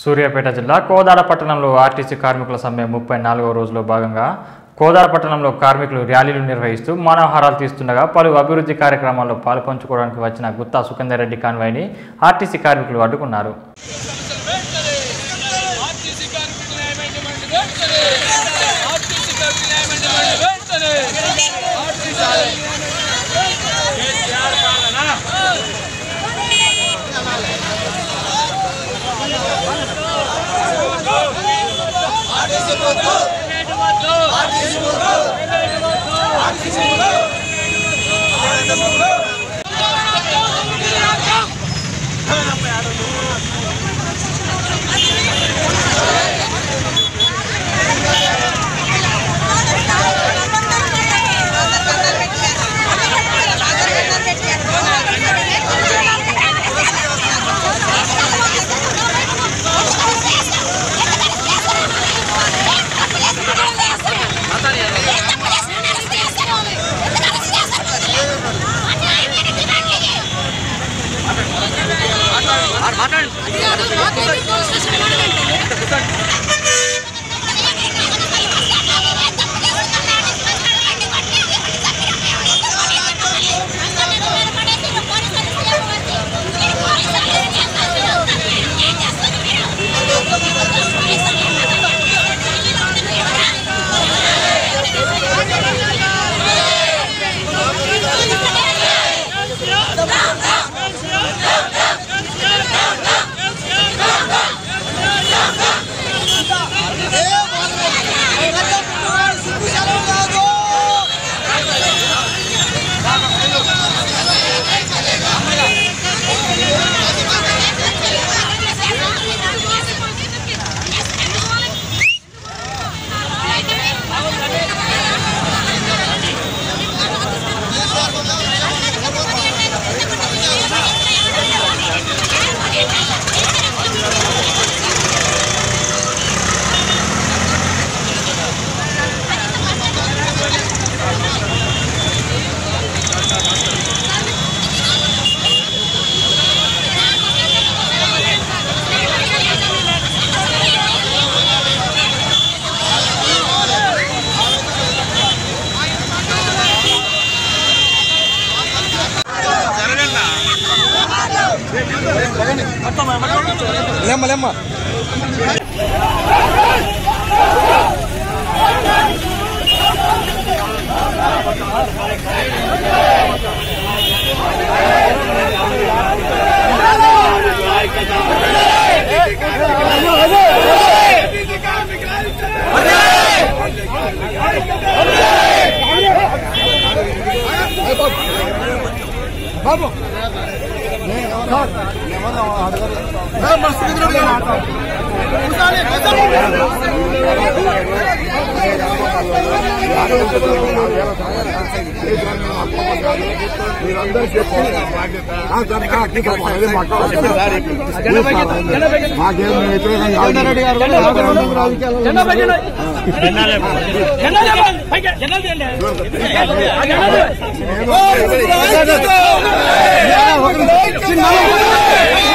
సూర్యాపేట జిల్లా కోదాడ పట్టణంలో ఆర్టీసీ కార్మికుల సమ్మె ముప్పై నాలుగవ రోజులో భాగంగా కోదాడ పట్టణంలో కార్మికులు ర్యాలీలు నిర్వహిస్తూ మానవహారాలు తీస్తుండగా పలు అభివృద్ధి కార్యక్రమాల్లో పాల్పంచుకోవడానికి వచ్చిన గుత్తా సుఖేందర్ రెడ్డి కాన్వాయ్ని ఆర్టీసీ కార్మికులు అడ్డుకున్నారు ఆర్టీసీ కార్మికుల న్యాయమైన డిమాండ్ వెంటనే ఆర్టీసీ కార్మికుల న్యాయమైన డిమాండ్ వెంటనే ఆర్టీసీ కేసీఆర్ పాలన ఆర్టీసీ వద్దు ఆర్టీసీ వద్దు ఆర్టీసీ వద్దు లెమ్మ లెమ్మ బాబు మీరందరూ చెప్పి ఆ, సరే, ఆ, ठीक है, అదే మాట్లాడండి. మాకేం వ్యతిరేకం కాదు. చిన్న